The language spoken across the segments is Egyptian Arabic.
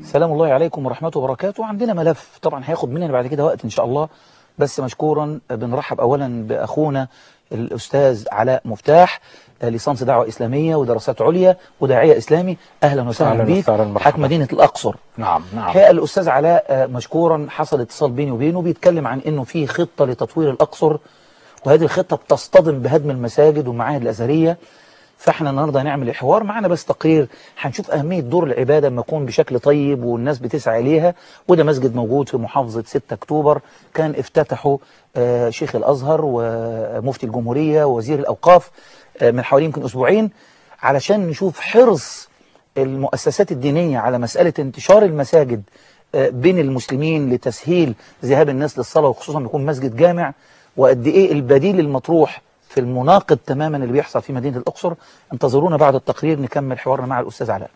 سلام الله عليكم ورحمته وبركاته عندنا ملف طبعا هياخد مننا بعد كده وقت إن شاء الله بس مشكورا بنرحب أولا بأخونا الأستاذ علاء مفتاح ليسانس دعوة إسلامية ودراسات عليا وداعية إسلامي أهلا وسهلا أهلاً بيك وسهلاً، مرحبا. حاكم مدينة الأقصر نعم نعم الحقيقة الأستاذ علاء مشكورا حصل اتصال بيني وبينه بيتكلم عن أنه في خطة لتطوير الأقصر وهذه الخطة بتصطدم بهدم المساجد والمعاهد الأزهرية فاحنا النهارده هنعمل الحوار معانا بس تقرير هنشوف أهمية دور العبادة لما يكون بشكل طيب والناس بتسعى إليها وده مسجد موجود في محافظة 6 أكتوبر كان افتتحه آه، شيخ الأزهر ومفتي الجمهورية ووزير الأوقاف آه، من حوالي يمكن أسبوعين علشان نشوف حرص المؤسسات الدينية على مسألة انتشار المساجد آه، بين المسلمين لتسهيل ذهاب الناس للصلاة وخصوصا يكون مسجد جامع وقد إيه البديل المطروح في المناقض تماما اللي بيحصل في مدينة الأقصر انتظرونا بعد التقرير نكمل حوارنا مع الأستاذ علاء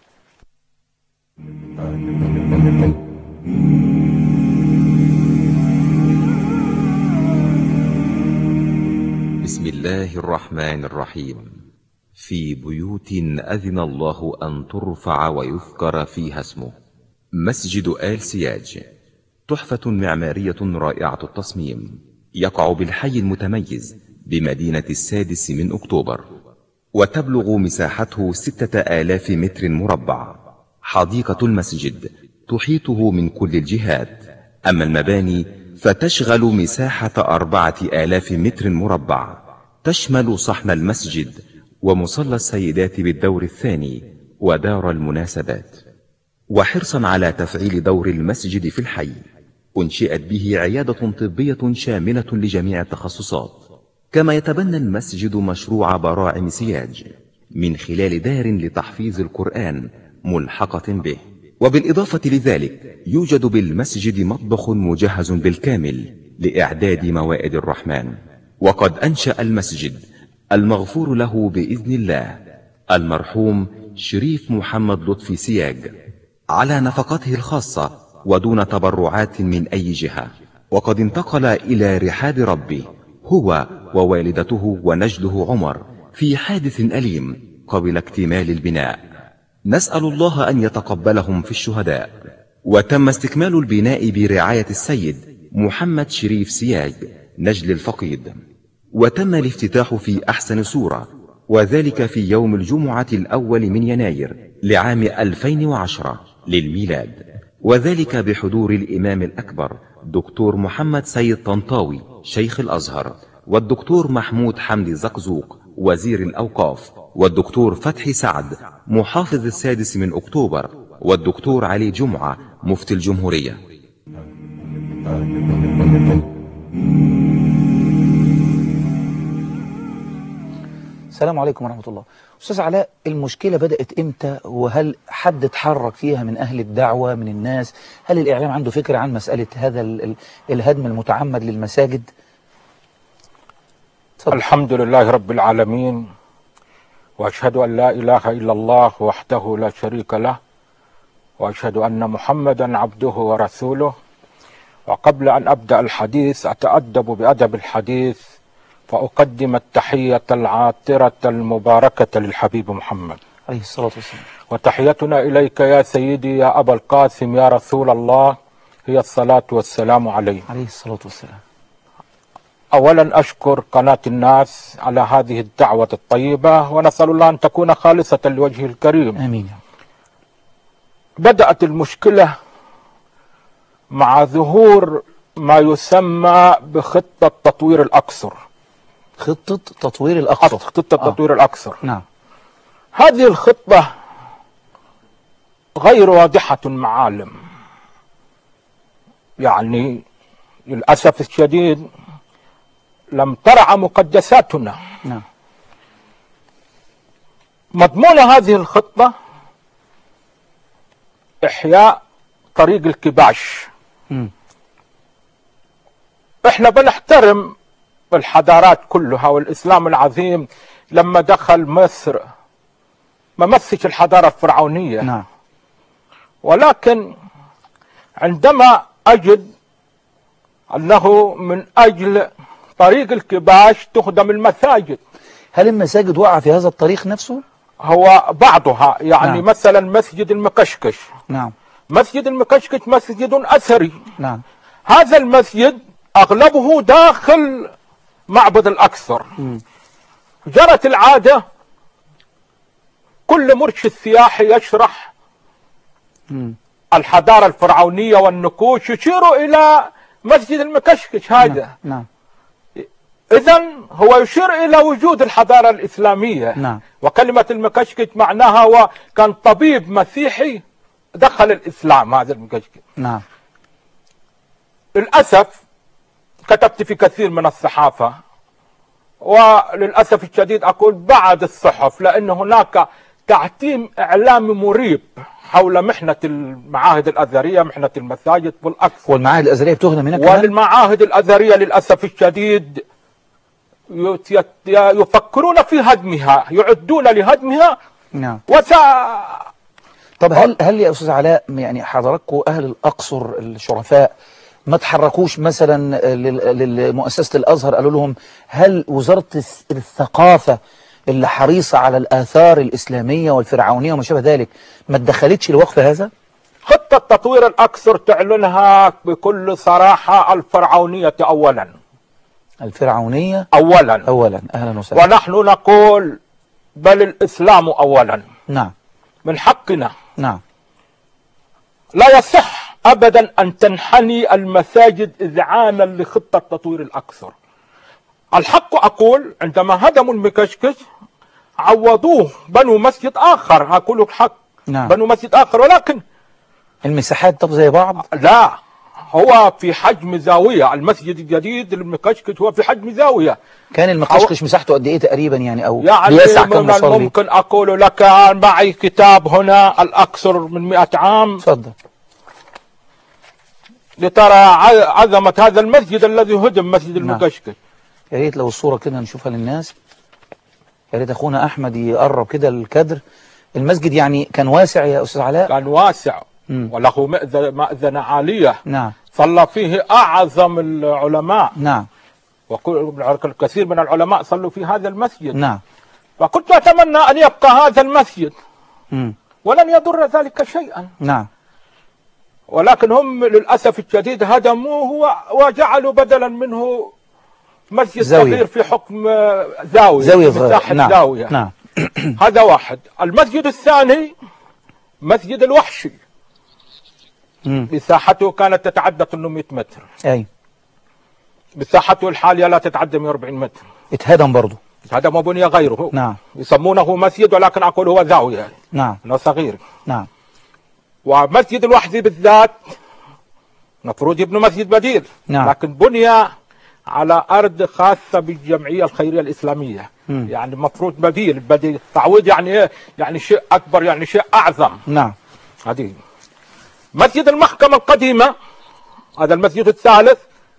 بسم الله الرحمن الرحيم في بيوت أذن الله أن ترفع ويذكر فيها اسمه مسجد آل سياج تحفة معمارية رائعة التصميم يقع بالحي المتميز بمدينة السادس من أكتوبر وتبلغ مساحته ستة آلاف متر مربع حديقة المسجد تحيطه من كل الجهات أما المباني فتشغل مساحة أربعة آلاف متر مربع تشمل صحن المسجد ومصلى السيدات بالدور الثاني ودار المناسبات وحرصا على تفعيل دور المسجد في الحي أنشئت به عيادة طبية شاملة لجميع التخصصات كما يتبنى المسجد مشروع براعم سياج من خلال دار لتحفيظ القرآن ملحقة به وبالإضافة لذلك يوجد بالمسجد مطبخ مجهز بالكامل لإعداد موائد الرحمن وقد أنشأ المسجد المغفور له بإذن الله المرحوم شريف محمد لطفي سياج على نفقته الخاصة ودون تبرعات من أي جهة وقد انتقل إلى رحاب ربه هو ووالدته ونجله عمر في حادث أليم قبل اكتمال البناء نسأل الله أن يتقبلهم في الشهداء وتم استكمال البناء برعاية السيد محمد شريف سياج نجل الفقيد وتم الافتتاح في أحسن صورة وذلك في يوم الجمعة الأول من يناير لعام 2010 للميلاد وذلك بحضور الإمام الأكبر دكتور محمد سيد طنطاوي شيخ الأزهر والدكتور محمود حمدي زقزوق وزير الأوقاف والدكتور فتحي سعد محافظ السادس من أكتوبر والدكتور علي جمعة مفتي الجمهورية السلام عليكم ورحمة الله أستاذ علاء المشكلة بدأت إمتى وهل حد اتحرك فيها من أهل الدعوة من الناس هل الإعلام عنده فكرة عن مسألة هذا ال- ال- الهدم المتعمد للمساجد تفضل. الحمد لله رب العالمين وأشهد أن لا إله إلا الله وحده لا شريك له وأشهد أن محمدا عبده ورسوله وقبل أن أبدأ الحديث أتأدب بأدب الحديث فأقدم التحية العاطرة المباركة للحبيب محمد عليه الصلاة والسلام وتحيتنا إليك يا سيدي يا أبا القاسم يا رسول الله هي الصلاة والسلام عليه عليه الصلاة والسلام أولا أشكر قناة الناس على هذه الدعوة الطيبة ونسأل الله أن تكون خالصة لوجهه الكريم آمين يا رب. بدأت المشكلة مع ظهور ما يسمى بخطة تطوير الأقصر خطة تطوير الأقصر خطة آه. تطوير الأقصر نعم هذه الخطة غير واضحة المعالم يعني للأسف الشديد لم ترعى مقدساتنا نعم مضمون هذه الخطة إحياء طريق الكباش مم. احنا بنحترم الحضارات كلها والإسلام العظيم لما دخل مصر ما مسش الحضارة الفرعونية نعم ولكن عندما أجد أنه من أجل طريق الكباش تخدم المساجد هل المساجد وقع في هذا الطريق نفسه؟ هو بعضها يعني نعم. مثلا مسجد المكشكش نعم مسجد المكشكش مسجد أثري نعم هذا المسجد أغلبه داخل معبد الأكثر جرت العادة كل مرشد سياحي يشرح مم. الحضارة الفرعونية والنقوش يشير إلى مسجد المكشكش هذا نعم إذا هو يشير إلى وجود الحضارة الإسلامية نعم. وكلمة المكشكش معناها هو كان طبيب مسيحي دخل الإسلام هذا المكشكش نعم للأسف كتبت في كثير من الصحافة وللأسف الشديد أقول بعد الصحف لأن هناك تعتيم إعلامي مريب حول محنة المعاهد الأزهرية محنة المساجد والأكثر والمعاهد الازهريه بتهدم هناك كمان؟ وللمعاهد الأزهرية للأسف الشديد يت- يت- يفكرون في هدمها يعدون لهدمها نعم وسا طب هل هل يا استاذ علاء يعني حضراتكم اهل الاقصر الشرفاء ما تحركوش مثلا لل- لمؤسسه الازهر قالوا لهم هل وزاره الث- الثقافه اللي حريصه على الاثار الاسلاميه والفرعونيه وما شابه ذلك ما اتدخلتش لوقف هذا؟ خطة تطوير الأكثر تعلنها بكل صراحة الفرعونية أولا الفرعونيه أولا اولا اهلا وسهلا ونحن نقول بل الإسلام أولا نعم من حقنا نعم لا يصح أبدا أن تنحني المساجد إذعانا لخطة تطوير الأكثر الحق أقول عندما هدموا المكشكش عوضوه بنوا مسجد آخر أقول الحق نعم. بنوا مسجد آخر ولكن المساحات طب زي بعض لا هو في حجم زاوية المسجد الجديد المكشكش هو في حجم زاوية كان المقشقش مساحته قد ايه تقريبا يعني او يعني بيسع كم من مصلي؟ الممكن أقول لك معي كتاب هنا الأكثر من مئة عام اتفضل لترى ع- عظمة هذا المسجد الذي هدم مسجد نعم. المكشكش يا ريت لو الصورة كده نشوفها للناس يا ريت اخونا احمد يقرب كده الكادر المسجد يعني كان واسع يا استاذ علاء كان واسع مم. وله مأذنة مأذنة عالية نعم صلى فيه أعظم العلماء نعم وكل الكثير من العلماء صلوا في هذا المسجد نعم فكنت أتمنى أن يبقى هذا المسجد مم. ولن يضر ذلك شيئا نعم ولكن هم للأسف الشديد هدموه و- وجعلوا بدلا منه مسجد زاوية. صغير في حكم آه، زاوية زاوية في صغيرة مساحة نعم زاوية نعم هذا واحد المسجد الثاني مسجد الوحشي مم. مساحته كانت تتعدى 800 متر اي مساحته الحالية لا تتعدى 140 متر اتهدم برضه هذا ما بني غيره نعم يسمونه مسجد ولكن أقول هو زاوية نعم أنه صغير نعم ومسجد الوحدي بالذات مفروض يبنوا مسجد بديل نعم. لكن بني على أرض خاصة بالجمعية الخيرية الإسلامية مم. يعني مفروض بديل بديل تعويض يعني إيه يعني شيء أكبر يعني شيء أعظم نعم هذه مسجد المحكمة القديمة هذا المسجد الثالث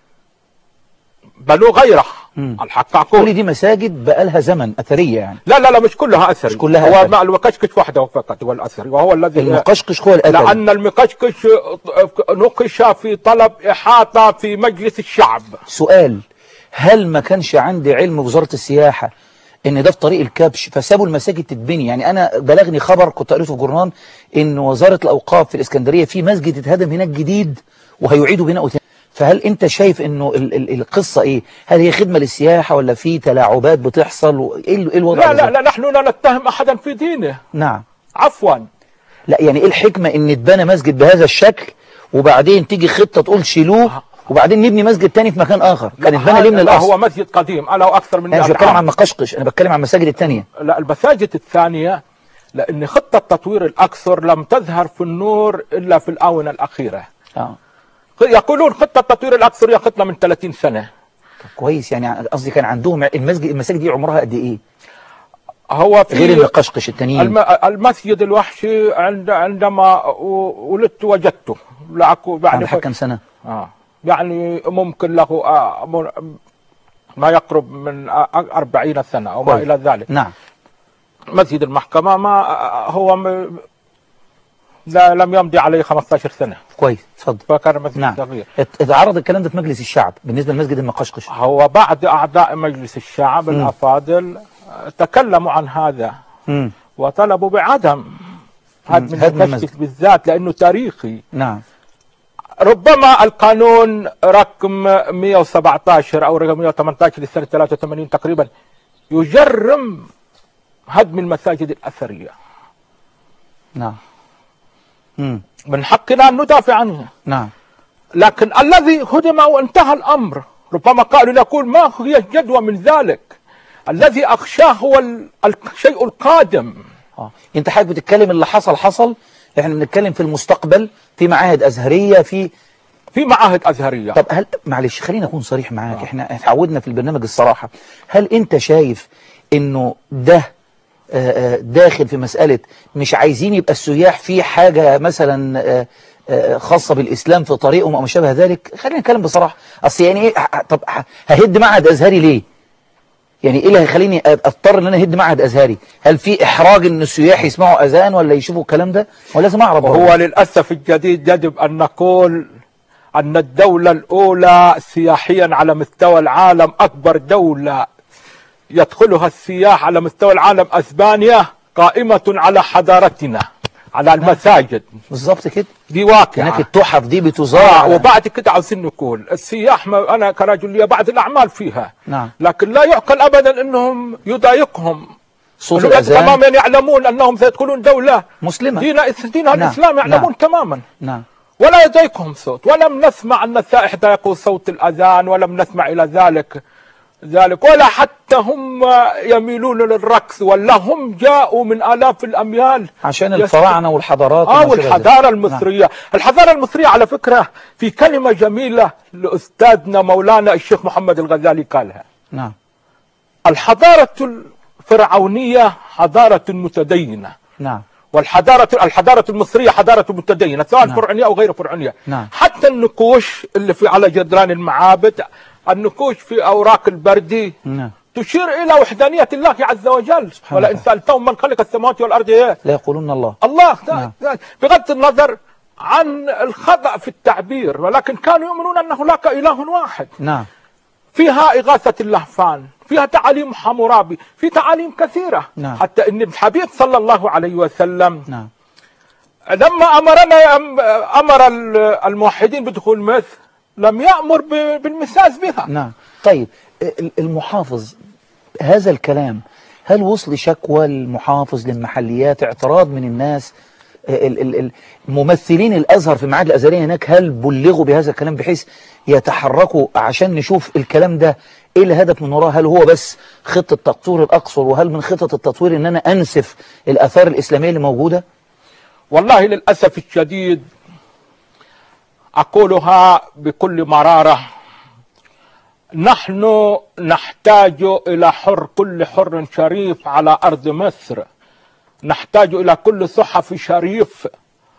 بنوا غيره مم. الحق كل أقول دي مساجد بقالها زمن اثريه يعني لا لا لا مش كلها أثري مش كلها هو أثري. مع الوكشكش وحده فقط هو الأثري وهو الذي المقشقش هو الاثري لأن المكشكش نقش في طلب إحاطة في مجلس الشعب سؤال هل ما كانش عندي علم وزارة السياحة ان ده في طريق الكبش فسابوا المساجد تتبني يعني انا بلغني خبر كنت قريته في جورنال ان وزارة الاوقاف في الاسكندرية في مسجد اتهدم هناك جديد وهيعيدوا بناؤه تاني فهل انت شايف انه ال ال القصة ايه هل هي خدمة للسياحة ولا في تلاعبات بتحصل و- ايه ال- إيه الوضع لا لا بالظبط؟ لا نحن لا نتهم أحدا في دينه نعم عفوا لا يعني ايه الحكمة ان اتبنى مسجد بهذا الشكل وبعدين تيجي خطة تقول شيلوه وبعدين نبني مسجد تاني في مكان اخر كان اتبنى ليه من لا الاصل هو مسجد قديم له أكثر من انا مش 100 بتكلم عام. عن مقشقش انا بتكلم عن المساجد التانية لا المساجد الثانية لأن خطة تطوير الأكثر لم تظهر في النور إلا في الآونة الأخيرة اه يقولون خطة تطوير الأكثر هي خطة من 30 سنة طب كويس يعني قصدي كان عندهم المسجد المساجد دي عمرها قد ايه هو في غير المقشقش التانيين الم... المسجد الوحشي عند... عندما و- ولدت وجدته لا أكو يعني عندك كم سنة آه. يعني ممكن له آه م- ما يقرب من آه، أربعين سنة أو ما كويس. إلى ذلك نعم مسجد المحكمة ما آه، هو م... لا لم يمضي عليه 15 سنة كويس اتفضل فكان مسجد نعم صغير ات- اتعرض الكلام ده في مجلس الشعب بالنسبة لمسجد المقشقش هو بعد أعضاء مجلس الشعب الأفاضل آه، تكلموا عن هذا امم وطلبوا بعدم هدم هدم المسجد بالذات لانه تاريخي نعم ربما القانون رقم 117 او رقم 118 لسنه 83 تقريبا يجرم هدم المساجد الاثريه نعم مم. من حقنا ان ندافع عنها نعم لكن الذي هدم وانتهى الامر ربما قالوا يقول ما هي الجدوى من ذلك الذي اخشاه هو ال- الشيء القادم اه انت حضرتك بتتكلم اللي حصل حصل احنا بنتكلم في المستقبل في معاهد ازهريه في في معاهد ازهريه طب هل معلش خلينا اكون صريح معاك احنا اتعودنا في البرنامج الصراحه هل انت شايف انه ده آه، آه، داخل في مساله مش عايزين يبقى السياح في حاجه مثلا آه، آه، خاصه بالاسلام في طريقهم او ما شابه ذلك خلينا نتكلم بصراحه اصل يعني ايه ه- طب ه- ههد معهد ازهري ليه يعني ايه اللي هيخليني أ- اضطر ان انا اهد معهد ازهري هل في احراج ان السياح يسمعوا اذان ولا يشوفوا الكلام ده ولا لازم اعرف وهو للاسف الجديد يجب ان نقول ان الدوله الاولى سياحيا على مستوى العالم اكبر دوله يدخلها السياح على مستوى العالم اسبانيا قائمه على حضارتنا على المساجد بالظبط كده دي واقعه هناك التحف دي آه بتزار وبعد كده عاوزين نقول السياح ما انا كرجل لي بعض الاعمال فيها نعم. لكن لا يعقل ابدا انهم يضايقهم صوت إنهم الاذان تماما يعلمون انهم سيدخلون دوله مسلمه دين دينها نعم. الاسلام يعلمون نعم. تماما نعم ولا يضايقهم صوت ولم نسمع ان السائح ضايقوا صوت الاذان ولم نسمع الى ذلك ذلك ولا حتى هم يميلون للرقص ولا هم جاءوا من الاف الاميال عشان يست- الفراعنه والحضارات اه وما شابه ذلك. والحضاره المصريه الحضاره المصريه على فكره في كلمه جميله لاستاذنا مولانا الشيخ محمد الغزالي قالها نعم الحضاره الفرعونيه حضاره متدينه نعم والحضارة الحضارة المصرية حضارة متدينة سواء نعم. فرعونية أو غير فرعونية نعم. حتى النقوش اللي في على جدران المعابد النقوش في أوراق البردي نعم تشير إلى وحدانية الله عز وجل ولئن الله. سألتهم من خلق السماوات والأرض إيه؟ لا يقولون الله الله نعم. بغض النظر عن الخطأ في التعبير ولكن كانوا يؤمنون أن هناك إله واحد نعم فيها إغاثة اللهفان فيها تعاليم حمورابي في تعاليم كثيرة نعم. حتى أن الحبيب صلى الله عليه وسلم نعم لما امرنا امر الموحدين بدخول مصر لم يامر ب- بالمساس بها نعم طيب ال- المحافظ هذا الكلام هل وصل شكوى المحافظ للمحليات اعتراض من الناس ال- ال- ال- ممثلين الازهر في معاد الازهريه هناك هل بلغوا بهذا الكلام بحيث يتحركوا عشان نشوف الكلام ده ايه الهدف من وراه هل هو بس خطه تطوير الاقصر وهل من خطط التطوير ان انا انسف الاثار الاسلاميه اللي موجوده والله للاسف الشديد اقولها بكل مراره نحن نحتاج الى حر كل حر شريف على ارض مصر نحتاج الى كل صحفي شريف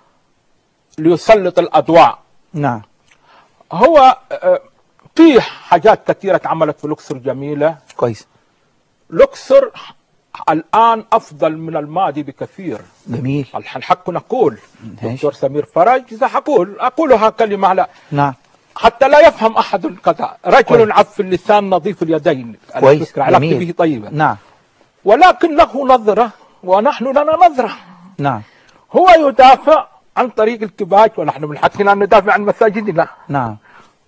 ليسلط الاضواء نعم هو آه، في حاجات كثيره اتعملت في لوكسور جميله كويس لوكسور الآن أفضل من الماضي بكثير جميل الحق نقول ماشي. دكتور سمير فرج إذا أقول أقولها كلمة على نعم حتى لا يفهم أحد القضاء رجل كويس. عف اللسان نظيف اليدين كويس الفكرة علاقتي جميل به طيبة نعم ولكن له نظرة ونحن لنا نظرة نعم هو يدافع عن طريق الكباج ونحن من حقنا أن ندافع عن مساجدنا نعم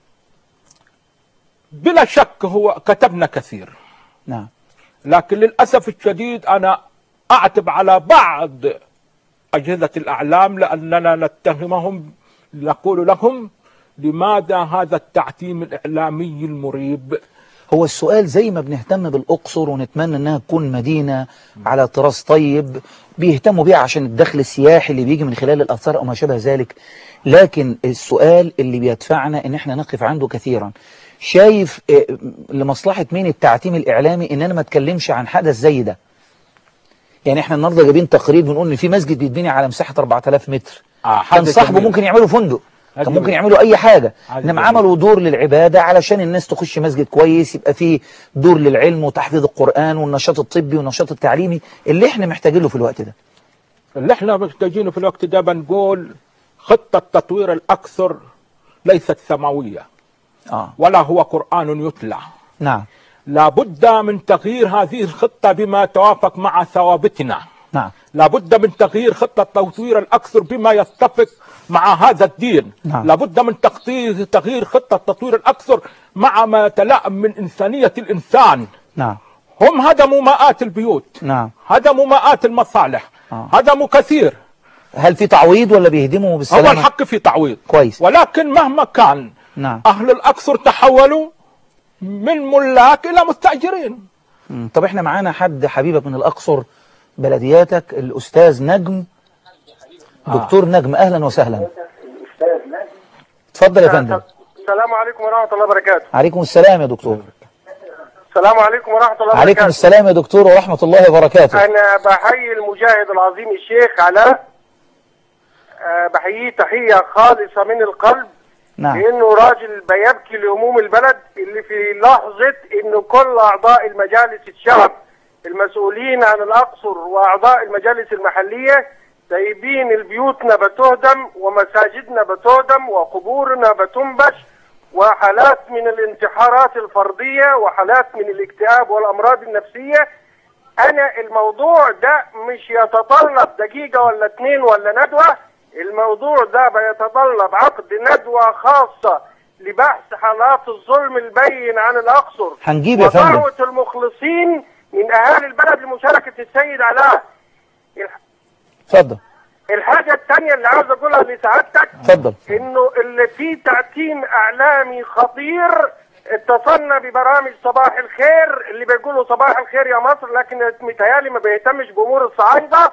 بلا شك هو كتبنا كثير نعم لكن للأسف الشديد أنا أعتب على بعض أجهزة الأعلام لأننا نتهمهم نقول لهم لماذا هذا التعتيم الإعلامي المريب هو السؤال زي ما بنهتم بالأقصر ونتمنى أنها تكون مدينة على طراز طيب بيهتموا بيها عشان الدخل السياحي اللي بيجي من خلال الآثار أو ما شابه ذلك لكن السؤال اللي بيدفعنا أن احنا نقف عنده كثيرا شايف آه، لمصلحة مين التعتيم الإعلامي أن أنا ما أتكلمش عن حدث زي ده يعني احنا النهارده جايبين تقرير بنقول ان في مسجد بيتبني على مساحه 4000 متر آه، كان حدث صاحبه جميل. ممكن يعملوا فندق كان هذا ممكن جميل. يعملوا اي حاجه هذا انما جميل. عملوا دور للعباده علشان الناس تخش مسجد كويس يبقى فيه دور للعلم وتحفيظ القران والنشاط الطبي والنشاط التعليمي اللي احنا محتاجين له في الوقت ده اللي احنا محتاجينه في الوقت ده بنقول خطة تطوير الأكثر ليست سماوية اه ولا هو قرآن يتلى نعم لابد من تغيير هذه الخطة بما يتوافق مع ثوابتنا نعم لابد من تغيير خطة تطوير الأكثر بما يتفق مع هذا الدين نعم. لابد من تغيير تغيير خطة تطوير الأكثر مع ما يتلائم من إنسانية الإنسان نعم هم هدموا مئات البيوت نعم هدموا مئات المصالح آه. هدموا كثير هل في تعويض ولا بيهدموا هو بالسلامة الحق في تعويض كويس ولكن مهما كان نعم أهل الأقصر تحولوا من ملاك إلى مستأجرين مم. طب احنا معانا حد حبيبك من الأقصر بلدياتك الأستاذ نجم دكتور نجم أهلا وسهلا اتفضل يا فندم السلام عليكم ورحمة الله وبركاته عليكم السلام يا دكتور السلام عليكم ورحمة الله عليكم وبركاته السلام يا دكتور ورحمة الله وبركاته أنا بحيي المجاهد العظيم الشيخ علاء آه، بحييه تحية خالصة من القلب نعم لأنه راجل بيبكي لهموم البلد اللي في لحظة إنه كل أعضاء المجالس الشعب المسؤولين عن الأقصر وأعضاء المجالس المحلية سايبين البيوتنا بتهدم ومساجدنا بتهدم وقبورنا بتنبش وحالات من الانتحارات الفردية وحالات من الاكتئاب والأمراض النفسية أنا الموضوع ده مش يتطلب دقيقة ولا اتنين ولا ندوة الموضوع ده بيتطلب عقد ندوة خاصة لبحث حالات الظلم البين عن الأقصر هنجيب يا فندم. ودعوة المخلصين من أهالي البلد لمشاركة السيد علاء الح- اتفضل الحاجة الثانية اللي عاوز أقولها لسعادتك اتفضل انه اللي فيه تعتيم اعلامي خطير اتصلنا ببرامج صباح الخير اللي بيقولوا صباح الخير يا مصر لكن متهيالي ما بيهتمش بامور الصعايده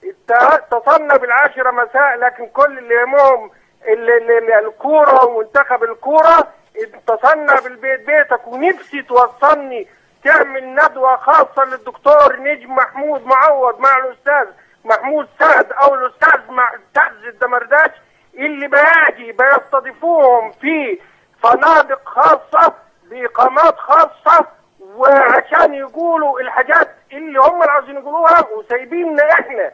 ات- اتصلنا بالعاشره مساء لكن كل اللي يهمهم ال- ال- ال- الكوره ومنتخب الكوره اتصلنا بالبيت بيتك ونفسي توصلني تعمل ندوه خاصه للدكتور نجم محمود معوض مع الاستاذ محمود سعد او الاستاذ معتز الدمرداش اللي بيجي بيستضيفوهم في فنادق خاصة بإقامات خاصة وعشان يقولوا الحاجات اللي هم اللي عاوزين يقولوها وسايبيننا احنا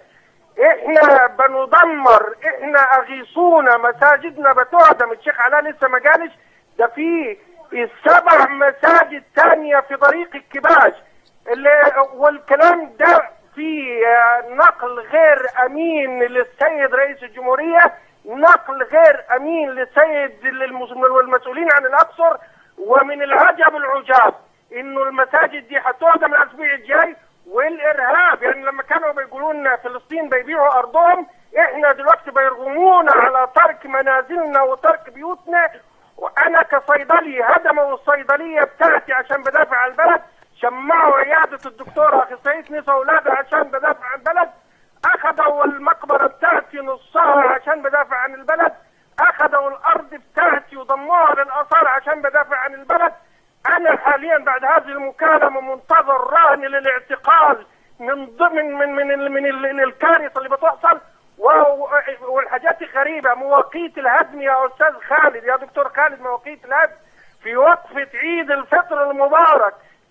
احنا بندمر احنا اغيصونا مساجدنا بتهدم الشيخ علاء لسه ما قالش ده في السبع مساجد تانية في طريق الكباش اللي والكلام ده في آه، نقل غير امين للسيد رئيس الجمهوريه نقل غير امين للسيد للمس- والمسؤولين عن الاقصر ومن العجب العجاب انه المساجد دي هتهدم الاسبوع الجاي والارهاب يعني لما كانوا بيقولوا لنا فلسطين بيبيعوا ارضهم احنا دلوقتي بيرغمونا على ترك منازلنا وترك بيوتنا وانا كصيدلي هدموا الصيدليه بتاعتي عشان بدافع عن البلد شمعوا عياده الدكتوره اخصائيه نساء اولادها عشان بدافع عن البلد اخذوا المقبره بتاعتي نصها عشان بدافع عن البلد اخذوا الارض بتاعتي وضموها للاثار عشان بدافع عن البلد انا حاليا بعد هذه المكالمه منتظر رهن للاعتقال من ضمن من من من, من, من الكارثه اللي بتحصل و- والحاجات غريبه مواقيت الهدم يا استاذ خالد يا دكتور خالد مواقيت الهدم في وقفه عيد الفطر المبارك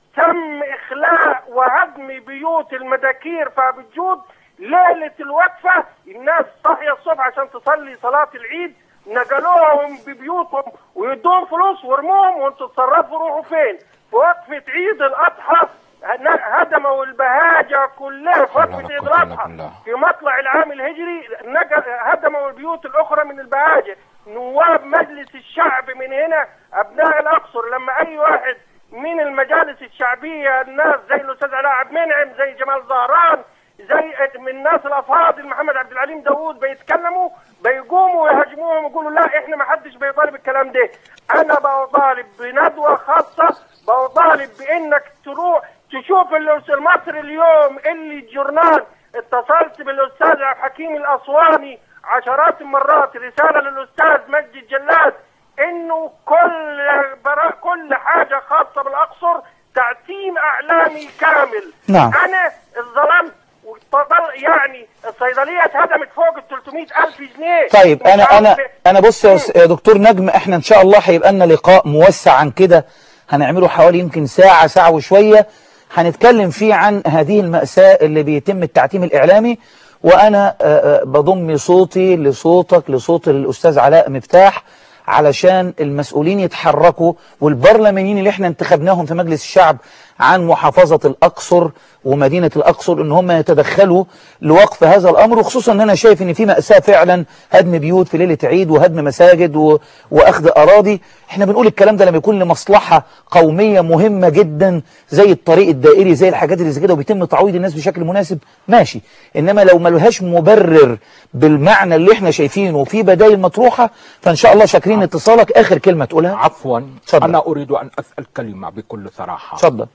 تم اخلاء وهدم بيوت المداكير في ابو الجود ليله الوقفه الناس صاحيه الصبح عشان تصلي صلاه العيد نقلوهم ببيوتهم ويدوهم فلوس ورموهم وانتوا تصرفوا روحوا فين في وقفه عيد الاضحى هن- هدموا البهاجه كلها في وقفه عيد الاضحى في مطلع العام الهجري نقل هدموا البيوت الاخرى من البهاجه نواب مجلس الشعب من هنا ابناء الاقصر لما اي واحد من المجالس الشعبيه الناس زي الاستاذ علاء عبد المنعم زي جمال زهران زي من الناس الافاضل محمد عبد العليم داوود بيتكلموا بيقوموا يهاجموهم ويقولوا لا احنا ما حدش بيطالب الكلام ده انا بطالب بندوه خاصه بطالب بانك تروح تشوف الأس- المصري اليوم اللي الجورنال اتصلت بالاستاذ عبد الحكيم الاسواني عشرات المرات رساله للاستاذ مجدي الجلاد انه كل برا كل حاجه خاصه بالاقصر تعتيم اعلامي كامل نعم. انا اتظلمت وتضل يعني الصيدليه اتهدمت فوق ال 300 الف جنيه طيب مش انا انا عارف- انا بص يا أس- يا دكتور نجم احنا ان شاء الله هيبقى لنا لقاء موسع عن كده هنعمله حوالي يمكن ساعة ساعة وشوية هنتكلم فيه عن هذه المأساة اللي بيتم التعتيم الإعلامي وأنا آه، آه، بضم صوتي لصوتك لصوت الأستاذ علاء مفتاح علشان المسؤولين يتحركوا والبرلمانيين اللي احنا انتخبناهم في مجلس الشعب عن محافظة الأقصر ومدينة الأقصر ان هم يتدخلوا لوقف هذا الأمر وخصوصا ان انا شايف ان في مأساة فعلا هدم بيوت في ليلة عيد وهدم مساجد و... واخذ أراضي احنا بنقول الكلام ده لما يكون لمصلحة قومية مهمة جدا زي الطريق الدائري زي الحاجات اللي زي كده وبيتم تعويض الناس بشكل مناسب ماشي انما لو ما لهاش مبرر بالمعنى اللي احنا شايفينه وفي بدائل مطروحة فان شاء الله شاكرين اتصالك اخر كلمة تقولها عفوا تفضل. أنا أريد أن أسأل كلمة بكل صراحة اتفضل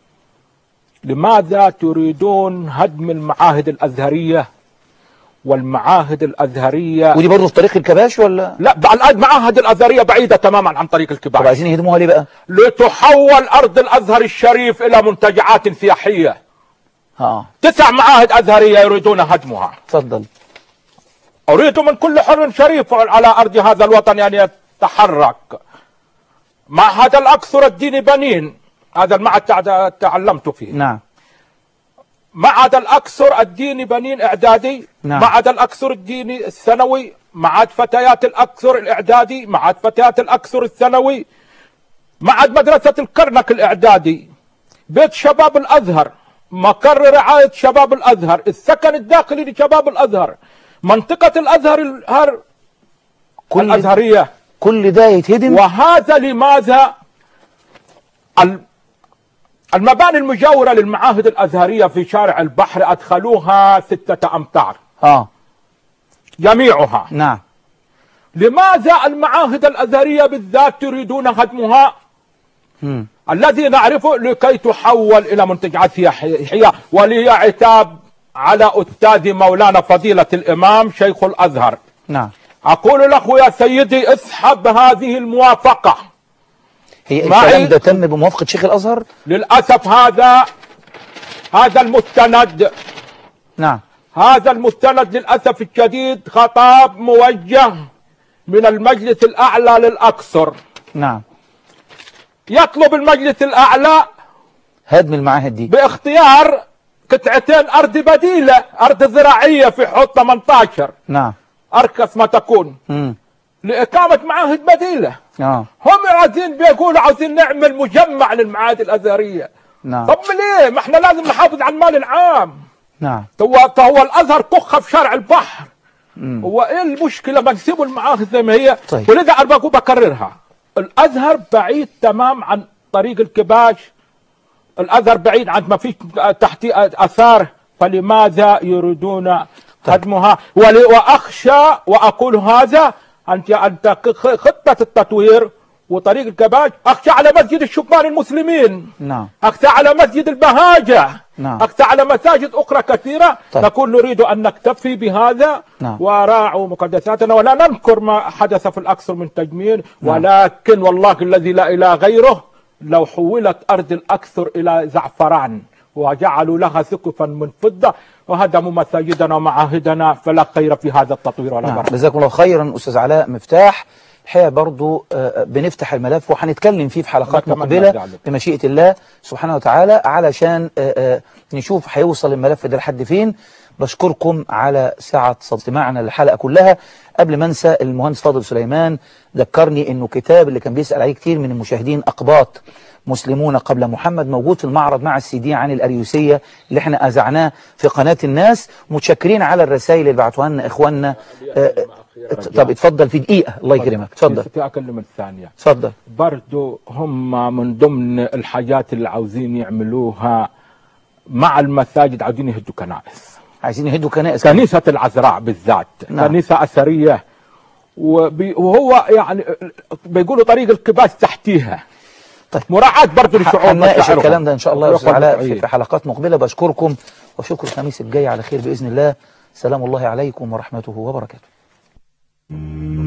لماذا تريدون هدم المعاهد الأزهرية والمعاهد الأزهرية ودي برضه في طريق الكباش ولا لا بقى المعاهد الأزهرية بعيدة تماما عن طريق طب الكبار عايزين يهدموها ليه بقى لتحول أرض الأزهر الشريف إلى منتجعات سياحية اه تسع معاهد أزهرية يريدون هدمها اتفضل أريد من كل حر شريف على أرض هذا الوطن أن يتحرك معهد الأقصر الديني بنين هذا المعهد تع- تعلمت فيه نعم معهد الأقصر الديني بنين إعدادي نعم. معهد الأقصر الديني الثانوي معهد فتيات الأقصر الإعدادي معهد فتيات الأقصر الثانوي معهد مدرسة الكرنك الإعدادي بيت شباب الأزهر مقر رعاية شباب الأزهر السكن الداخلي لشباب الأزهر منطقة الأزهر الهر كل الأزهرية كل ده يتهدم وهذا لماذا ال- المباني المجاورة للمعاهد الأزهرية في شارع البحر أدخلوها ستة أمتار اه جميعها نعم لماذا المعاهد الأزهرية بالذات تريدون هدمها مم. الذي نعرفه لكي تحول إلى منتجعات سياحية ولي عتاب على أستاذ مولانا فضيلة الإمام شيخ الأزهر نعم أقول له يا سيدي اسحب هذه الموافقة هي معي- الكلام ده تم بموافقة شيخ الأزهر للأسف هذا هذا المستند نعم هذا المستند للأسف الشديد خطاب موجه من المجلس الأعلى للأقصر نعم يطلب المجلس الأعلى هدم المعاهد دي باختيار قطعتين أرض بديلة أرض زراعية في حوض 18 نعم أركس ما تكون مم. لإقامة معاهد بديلة اه هم عايزين بيقولوا عاوزين نعمل مجمع للمعاهد الأزهرية نعم طب ليه ما احنا لازم نحافظ على المال العام نعم هو هو الازهر كخه في شارع البحر هو ايه المشكله ما نسيبوا المعاهد زي ما هي طيب. ولذا انا بقول بكررها الازهر بعيد تمام عن طريق الكباش الازهر بعيد عن ما فيش تحتي اثار فلماذا يريدون هدمها ول- واخشى واقول هذا انت انت خ- خطه التطوير وطريق الكباش اخشى على مسجد الشبان المسلمين نعم أخشى على مسجد البهاجة نعم. أخشى على مساجد أخرى كثيرة طيب. نقول نريد أن نكتفي بهذا نعم. وراعوا مقدساتنا ولا ننكر ما حدث في الأقصر من تجميل ولكن والله الذي لا إله غيره لو حولت أرض الأقصر إلى زعفران وجعلوا لها سقفا من فضة وهدموا مساجدنا ومعاهدنا فلا خير في هذا التطوير ولا نعم بركة جزاكم الله خيرا أستاذ علاء مفتاح الحقيقة برضو آه، بنفتح الملف وهنتكلم فيه في حلقات نتمنى مقبلة ذلك. بمشيئة الله سبحانه وتعالى علشان آه، آه، نشوف هيوصل الملف ده لحد فين بشكركم على سعة استماعنا للحلقة كلها قبل ما انسى المهندس فاضل سليمان ذكرني انه كتاب اللي كان بيسأل عليه كتير من المشاهدين أقباط مسلمون قبل محمد موجود في المعرض مع السي دي عن الأريوسية اللي احنا أذعناه في قناة الناس متشكرين على الرسائل اللي بعتوها لنا إخواننا آه، آه، طب اتفضل في دقيقة الله يكرمك اتفضل في أكلم الثانية اتفضل برضو هم من ضمن الحاجات اللي عاوزين يعملوها مع المساجد عاوزين يهدوا كنائس عايزين يهدوا كنائس كنيسة العذراء بالذات نعم. كنيسة أثرية وبي- وهو يعني بيقولوا طريق الكباس تحتيها طيب. مراعاة برضو لشعوب هنناقش مشاعرهم. الكلام ده ان شاء الله يا استاذ ويقول علاء في, بالتأييد. في حلقات مقبله بشكركم واشوفكم الخميس الجاي على خير باذن الله سلام الله عليكم ورحمته وبركاته